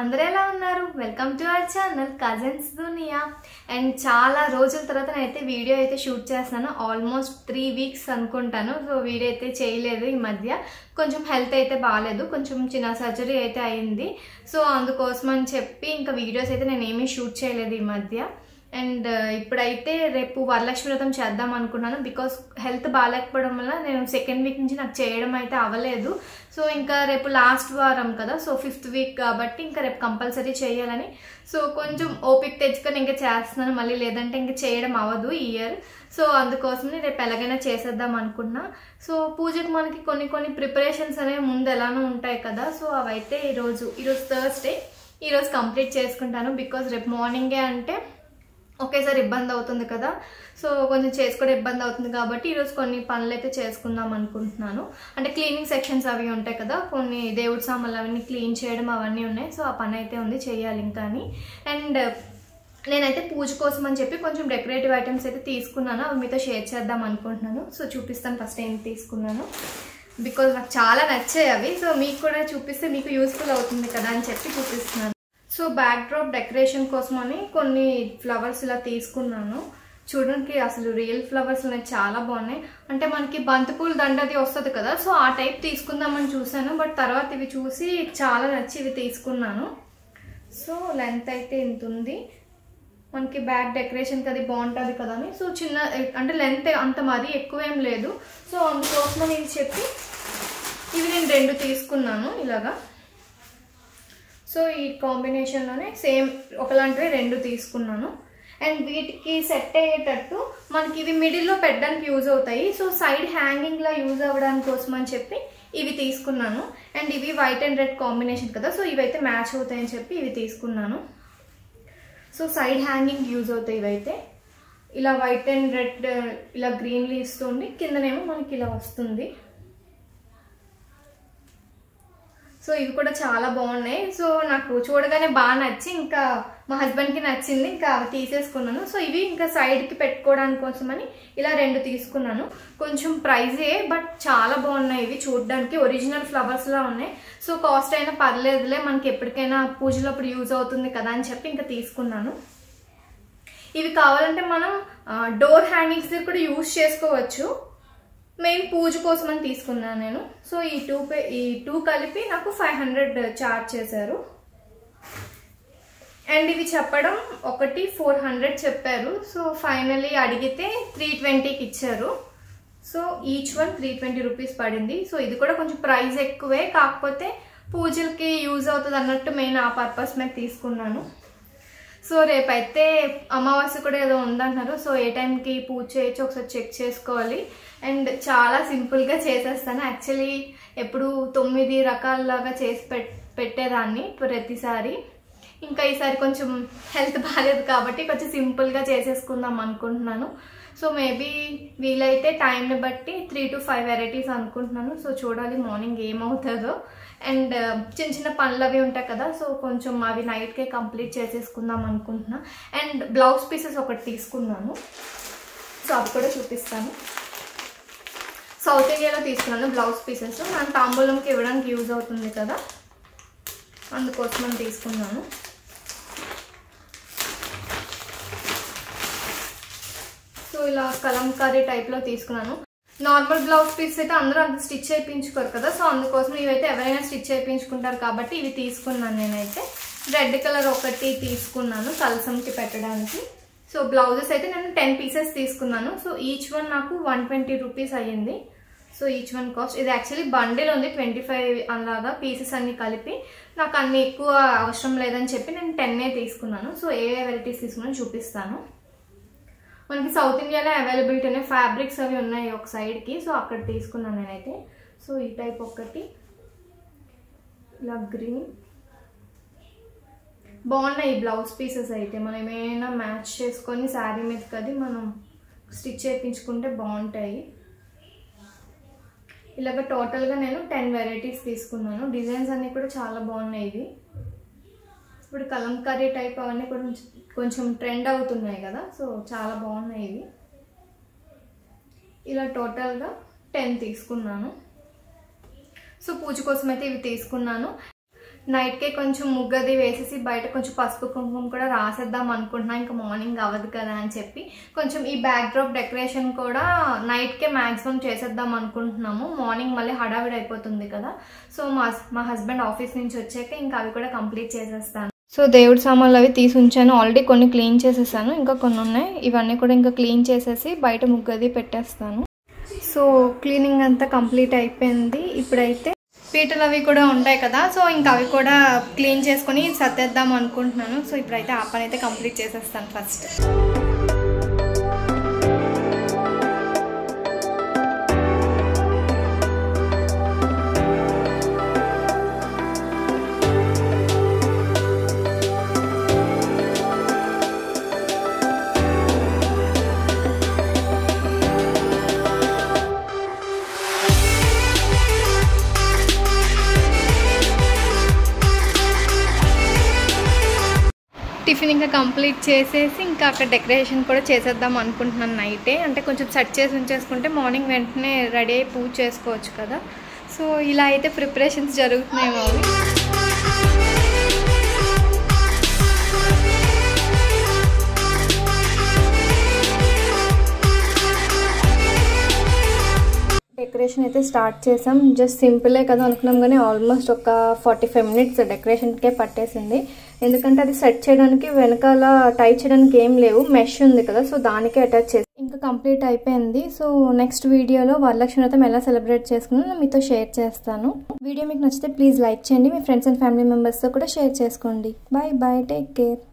అందరూ ఎలా ఉన్నారు welcome to our channel cousins Duniya and చాలా రోజుల తర్వాత నేనైతే వీడియో అయితే షూట్ చేస్తున్నాను ఆల్మోస్ట్ త్రీ వీక్స్ అనుకుంటాను సో వీడియో అయితే చేయలేదు ఈ మధ్య కొంచెం హెల్త్ అయితే బాగాలేదు కొంచెం చిన్న సర్జరీ అయితే అయింది సో అందుకోసం అని చెప్పి ఇంకా వీడియోస్ అయితే నేను ఏమీ షూట్ చేయలేదు ఈ మధ్య అండ్ ఇప్పుడైతే రేపు వరలక్ష్మి వ్రతం చేద్దాం అనుకున్నాను బికాస్ హెల్త్ బాగాలేకపోవడం వల్ల నేను సెకండ్ వీక్ నుంచి నాకు చేయడం అయితే అవ్వలేదు సో ఇంకా రేపు లాస్ట్ వారం కదా సో ఫిఫ్త్ వీక్ కాబట్టి ఇంకా రేపు కంపల్సరీ చేయాలని సో కొంచెం ఓపిక తెచ్చుకొని ఇంకా చేస్తున్నాను మళ్ళీ లేదంటే ఇంకా చేయడం అవ్వదు ఈ ఇయర్ సో అందుకోసమే రేపు ఎలాగైనా చేసేద్దాం అనుకున్నా సో పూజకు మనకి కొన్ని కొన్ని ప్రిపరేషన్స్ అనేవి ముందు ఎలానో ఉంటాయి కదా సో అవైతే ఈరోజు ఈరోజు థర్స్డే ఈరోజు కంప్లీట్ చేసుకుంటాను బికాజ్ రేపు మార్నింగే అంటే ఒకేసారి ఇబ్బంది అవుతుంది కదా సో కొంచెం చేసుకోవడం ఇబ్బంది అవుతుంది కాబట్టి ఈరోజు కొన్ని పనులు అయితే చేసుకుందాం అనుకుంటున్నాను అంటే క్లీనింగ్ సెక్షన్స్ అవి ఉంటాయి కదా కొన్ని దేవుడి సామాన్లు అవన్నీ క్లీన్ చేయడం అవన్నీ ఉన్నాయి సో ఆ పని అయితే ఉంది చేయాలి ఇంకా అని అండ్ నేనైతే పూజ కోసం అని చెప్పి కొంచెం డెకరేటివ్ ఐటమ్స్ అయితే తీసుకున్నాను అవి మీతో షేర్ చేద్దాం అనుకుంటున్నాను సో చూపిస్తాను ఫస్ట్ ఏం తీసుకున్నాను బికాజ్ నాకు చాలా నచ్చాయి అవి సో మీకు కూడా చూపిస్తే మీకు యూస్ఫుల్ అవుతుంది కదా అని చెప్పి చూపిస్తున్నాను సో బ్యాక్ డ్రాప్ డెకరేషన్ కోసం అని కొన్ని ఫ్లవర్స్ ఇలా తీసుకున్నాను చూడడానికి అసలు రియల్ ఫ్లవర్స్ అనేవి చాలా బాగున్నాయి అంటే మనకి బంతిపూల దండది వస్తుంది కదా సో ఆ టైప్ తీసుకుందామని చూసాను బట్ తర్వాత ఇవి చూసి చాలా నచ్చి ఇవి తీసుకున్నాను సో లెంత్ అయితే ఇంత ఉంది మనకి బ్యాక్ డెకరేషన్కి అది బాగుంటుంది కదా అని సో చిన్న అంటే లెంత్ అంత మరీ ఎక్కువ ఏం లేదు సో అందుకోసం నేను చెప్పి ఇవి నేను రెండు తీసుకున్నాను ఇలాగా సో ఈ కాంబినేషన్లోనే సేమ్ ఒకలాంటివి రెండు తీసుకున్నాను అండ్ వీటికి సెట్ అయ్యేటట్టు మనకి ఇవి మిడిల్లో పెట్టడానికి యూజ్ అవుతాయి సో సైడ్ హ్యాంగింగ్లా యూజ్ అవ్వడానికి కోసం అని చెప్పి ఇవి తీసుకున్నాను అండ్ ఇవి వైట్ అండ్ రెడ్ కాంబినేషన్ కదా సో ఇవైతే మ్యాచ్ అవుతాయని చెప్పి ఇవి తీసుకున్నాను సో సైడ్ హ్యాంగింగ్ యూజ్ అవుతాయి ఇవైతే ఇలా వైట్ అండ్ రెడ్ ఇలా గ్రీన్ లీవ్స్ ఉండి కిందనేమో మనకి ఇలా వస్తుంది సో ఇవి కూడా చాలా బాగున్నాయి సో నాకు చూడగానే బాగా నచ్చి ఇంకా మా హస్బెండ్కి నచ్చింది ఇంకా అవి తీసేసుకున్నాను సో ఇవి ఇంకా సైడ్కి పెట్టుకోవడానికి కోసమని ఇలా రెండు తీసుకున్నాను కొంచెం ప్రైజే బట్ చాలా బాగున్నాయి ఇవి చూడడానికి ఒరిజినల్ ఫ్లవర్స్లా ఉన్నాయి సో కాస్ట్ అయినా పర్లేదులే మనకి ఎప్పటికైనా పూజలప్పుడు యూజ్ అవుతుంది కదా అని చెప్పి ఇంకా తీసుకున్నాను ఇవి కావాలంటే మనం డోర్ హ్యాంగింగ్స్ కూడా యూజ్ చేసుకోవచ్చు మెయిన్ పూజ కోసం అని తీసుకున్నాను నేను సో ఈ టూ పే ఈ టూ కలిపి నాకు ఫైవ్ హండ్రెడ్ చార్జ్ చేశారు అండ్ ఇవి చెప్పడం ఒకటి ఫోర్ హండ్రెడ్ చెప్పారు సో ఫైనలీ అడిగితే త్రీ ట్వంటీకి ఇచ్చారు so each one three twenty rupees పడింది సో ఇది కూడా కొంచెం ప్రైస్ ఎక్కువే కాకపోతే పూజలకి యూజ్ అవుతుంది అన్నట్టు మెయిన్ ఆ పర్పస్ మీద తీసుకున్నాను సో రేపైతే అమావాస్య కూడా ఏదో ఉందంటున్నారు సో ఏ టైంకి పూజ చేయొచ్చు ఒకసారి చెక్ చేసుకోవాలి అండ్ చాలా సింపుల్గా చేసేస్తాను యాక్చువల్లీ ఎప్పుడు తొమ్మిది రకాలలాగా చేసి పెట్ పెట్టేదాన్ని ప్రతిసారి ఇంకా ఈసారి కొంచెం హెల్త్ బాగాలేదు కాబట్టి కొంచెం సింపుల్గా చేసేసుకుందాం అనుకుంటున్నాను సో మేబీ వీలైతే టైంని బట్టి త్రీ టు ఫైవ్ వెరైటీస్ అనుకుంటున్నాను సో చూడాలి మార్నింగ్ ఏమవుతుందో అండ్ చిన్న చిన్న పనులు అవి ఉంటాయి కదా సో కొంచెం అవి నైట్కే కంప్లీట్ చేసేసుకుందాం అనుకుంటున్నా అండ్ బ్లౌజ్ పీసెస్ ఒకటి తీసుకున్నాను సో అవి కూడా చూపిస్తాను సౌత్ ఇండియాలో తీసుకున్నాను బ్లౌజ్ పీసెస్ మన తాంబూలంకి ఇవ్వడానికి యూజ్ అవుతుంది కదా అందుకోసం తీసుకున్నాను సో ఇలా కలంకారీ టైప్లో తీసుకున్నాను నార్మల్ బ్లౌజ్ పీస్ అయితే అందరూ అంత స్టిచ్ చేయించుకోరు కదా సో అందుకోసం ఇవైతే ఎవరైనా స్టిచ్ చేయించుకుంటారు కాబట్టి ఇవి తీసుకున్నాను నేనైతే రెడ్ కలర్ ఒకటి తీసుకున్నాను కలసంకి పెట్టడానికి సో బ్లౌజెస్ అయితే నేను టెన్ పీసెస్ తీసుకున్నాను సో ఈచ్ వన్ నాకు వన్ ట్వంటీ రూపీస్ అయ్యింది సో ఈచ్ వన్ కాస్ట్ ఇది యాక్చువల్లీ బండిల్ ఉంది ట్వంటీ ఫైవ్ అలాగా పీసెస్ అన్ని కలిపి నాకు అన్ని ఎక్కువ అవసరం లేదని చెప్పి నేను టెన్నే తీసుకున్నాను సో ఏ వెరైటీస్ తీసుకున్నాను చూపిస్తాను మనకి సౌత్ ఇండియాలో అవైలబిలిటీ ఉన్నాయి ఫ్యాబ్రిక్స్ అవి ఉన్నాయి ఒక సైడ్కి సో అక్కడ తీసుకున్నాను నేనైతే సో ఈ టైప్ ఒకటి ఇలా గ్రీన్ బాగున్నాయి ఈ బ్లౌజ్ పీసెస్ అయితే మనం ఏమైనా మ్యాచ్ చేసుకొని శారీ మీదకి అది మనం స్టిచ్ చేయించుకుంటే బాగుంటాయి ఇలాగ టోటల్గా నేను టెన్ వెరైటీస్ తీసుకున్నాను డిజైన్స్ అన్నీ కూడా చాలా బాగున్నాయి ఇవి ఇప్పుడు కలంకారీ టైప్ అవన్నీ కూడా కొంచెం ట్రెండ్ అవుతున్నాయి కదా సో చాలా బాగున్నాయి ఇవి ఇలా టోటల్గా టెన్ తీసుకున్నాను సో పూజ కోసం అయితే ఇవి తీసుకున్నాను నైట్కే కొంచెం ముగ్గది వేసేసి బయట కొంచెం పసుపు కుంకుమ కూడా రాసేద్దాం అనుకుంటున్నా ఇంకా మార్నింగ్ అవ్వదు కదా అని చెప్పి కొంచెం ఈ బ్యాక్ డ్రాప్ డెకరేషన్ కూడా నైట్కే మ్యాక్సిమం చేసేద్దాం అనుకుంటున్నాము మార్నింగ్ మళ్ళీ హడావిడి అయిపోతుంది కదా సో మా మా హస్బెండ్ ఆఫీస్ నుంచి వచ్చాక ఇంకా అవి కూడా కంప్లీట్ చేసేస్తాను సో దేవుడి సామాన్లు అవి తీసి ఉంచాను ఆల్రెడీ కొన్ని క్లీన్ చేసేసాను ఇంకా కొన్ని ఉన్నాయి ఇవన్నీ కూడా ఇంకా క్లీన్ చేసేసి బయట ముగ్గది పెట్టేస్తాను సో క్లీనింగ్ అంతా కంప్లీట్ అయిపోయింది ఇప్పుడైతే పీటలు అవి కూడా ఉంటాయి కదా సో ఇంకా అవి కూడా క్లీన్ చేసుకొని సర్దేద్దాం అనుకుంటున్నాను సో ఇప్పుడైతే ఆ పని అయితే కంప్లీట్ చేసేస్తాను ఫస్ట్ టిఫిన్ ఇంకా కంప్లీట్ చేసేసి ఇంకా అక్కడ డెకరేషన్ కూడా చేసేద్దాం అనుకుంటున్నాను నైటే అంటే కొంచెం సెట్ చేసి ఉంచేసుకుంటే మార్నింగ్ వెంటనే రెడీ అయి పూజ చేసుకోవచ్చు కదా సో ఇలా అయితే ప్రిపరేషన్స్ జరుగుతున్నాయి అవి డెకరేషన్ అయితే స్టార్ట్ చేసాం జస్ట్ సింపులే కదా అనుకున్నాం కానీ ఆల్మోస్ట్ ఒక ఫార్టీ ఫైవ్ మినిట్స్ డెకరేషన్కే పట్టేసింది ఎందుకంటే అది సెట్ చేయడానికి వెనకాల టైట్ చేయడానికి ఏం లేవు మెష్ ఉంది కదా సో దానికే అటాచ్ చేసి ఇంకా కంప్లీట్ అయిపోయింది సో నెక్స్ట్ వీడియోలో వరలక్ష్మి వ్రతం ఎలా సెలబ్రేట్ చేసుకున్నా మీతో షేర్ చేస్తాను వీడియో మీకు నచ్చితే ప్లీజ్ లైక్ చేయండి మీ ఫ్రెండ్స్ అండ్ ఫ్యామిలీ మెంబర్స్తో కూడా షేర్ చేసుకోండి బాయ్ బాయ్ టేక్ కేర్